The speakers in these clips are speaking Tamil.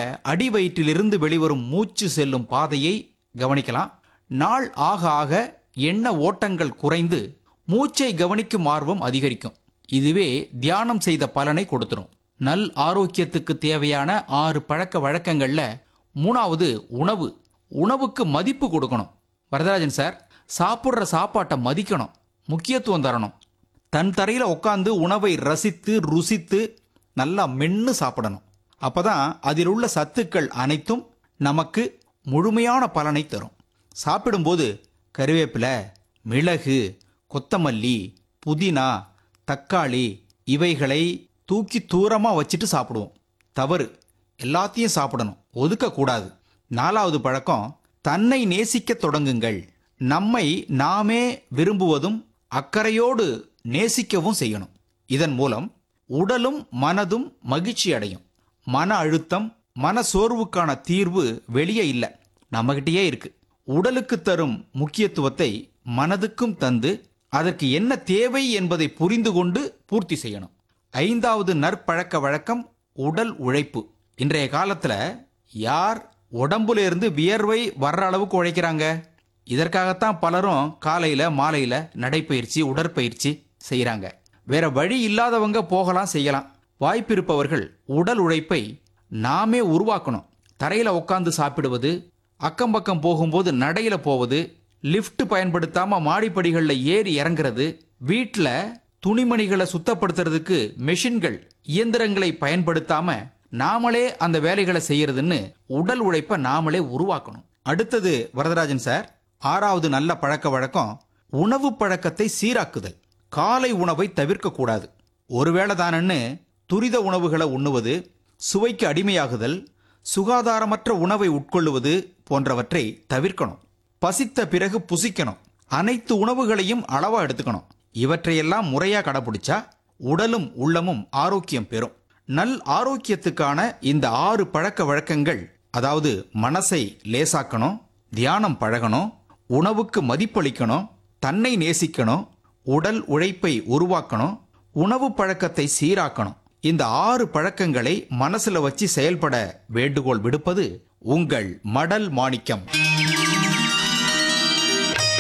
அடி வயிற்றிலிருந்து வெளிவரும் மூச்சு செல்லும் பாதையை கவனிக்கலாம் நாள் ஆக ஆக எண்ண ஓட்டங்கள் குறைந்து மூச்சை கவனிக்கும் ஆர்வம் அதிகரிக்கும் இதுவே தியானம் செய்த பலனை கொடுத்துரும் நல் ஆரோக்கியத்துக்கு தேவையான ஆறு பழக்க வழக்கங்கள்ல மூணாவது உணவு உணவுக்கு மதிப்பு கொடுக்கணும் வரதராஜன் சார் சாப்பிட்ற சாப்பாட்டை மதிக்கணும் முக்கியத்துவம் தரணும் தன் தரையில உட்காந்து உணவை ரசித்து ருசித்து நல்லா மென்னு சாப்பிடணும் அப்பதான் அதில் உள்ள சத்துக்கள் அனைத்தும் நமக்கு முழுமையான பலனை தரும் சாப்பிடும்போது கருவேப்பிலை மிளகு கொத்தமல்லி புதினா தக்காளி இவைகளை தூக்கி தூரமா வச்சுட்டு சாப்பிடுவோம் தவறு எல்லாத்தையும் சாப்பிடணும் ஒதுக்கக்கூடாது நாலாவது பழக்கம் தன்னை நேசிக்க தொடங்குங்கள் நம்மை நாமே விரும்புவதும் அக்கறையோடு நேசிக்கவும் செய்யணும் இதன் மூலம் உடலும் மனதும் மகிழ்ச்சி அடையும் மன அழுத்தம் மன சோர்வுக்கான தீர்வு வெளியே இல்லை நம்மகிட்டயே இருக்கு உடலுக்கு தரும் முக்கியத்துவத்தை மனதுக்கும் தந்து அதற்கு என்ன தேவை என்பதை புரிந்து கொண்டு பூர்த்தி செய்யணும் ஐந்தாவது நற்பழக்க வழக்கம் உடல் உழைப்பு இன்றைய காலத்துல யார் உடம்புல இருந்து வியர்வை வர்ற அளவுக்கு உழைக்கிறாங்க இதற்காகத்தான் பலரும் காலையில மாலையில நடைப்பயிற்சி உடற்பயிற்சி செய்யறாங்க வேற வழி இல்லாதவங்க போகலாம் செய்யலாம் வாய்ப்பு இருப்பவர்கள் உடல் உழைப்பை நாமே உருவாக்கணும் தரையில உட்காந்து சாப்பிடுவது அக்கம் பக்கம் போகும்போது நடையில போவது லிஃப்ட் பயன்படுத்தாம மாடிப்படிகள்ல ஏறி இறங்குறது வீட்ல துணிமணிகளை சுத்தப்படுத்துறதுக்கு மெஷின்கள் இயந்திரங்களை பயன்படுத்தாம நாமளே அந்த வேலைகளை செய்யறதுன்னு உடல் உழைப்பை நாமளே உருவாக்கணும் அடுத்தது வரதராஜன் சார் ஆறாவது நல்ல பழக்க வழக்கம் உணவு பழக்கத்தை சீராக்குதல் காலை உணவை தவிர்க்க கூடாது ஒருவேளை தானன்னு துரித உணவுகளை உண்ணுவது சுவைக்கு அடிமையாகுதல் சுகாதாரமற்ற உணவை உட்கொள்ளுவது போன்றவற்றை தவிர்க்கணும் பசித்த பிறகு புசிக்கணும் அனைத்து உணவுகளையும் அளவா எடுத்துக்கணும் இவற்றையெல்லாம் முறையா கடைபிடிச்சா உடலும் உள்ளமும் ஆரோக்கியம் பெறும் நல் ஆரோக்கியத்துக்கான இந்த ஆறு பழக்க வழக்கங்கள் அதாவது மனசை லேசாக்கணும் தியானம் பழகணும் உணவுக்கு மதிப்பளிக்கணும் தன்னை நேசிக்கணும் உடல் உழைப்பை உருவாக்கணும் உணவு பழக்கத்தை சீராக்கணும் இந்த ஆறு பழக்கங்களை மனசுல வச்சு செயல்பட வேண்டுகோள் விடுப்பது உங்கள் மடல் மாணிக்கம்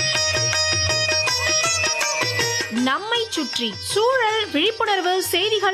நம்மை சுற்றி சூழல் விழிப்புணர்வு செய்திகள்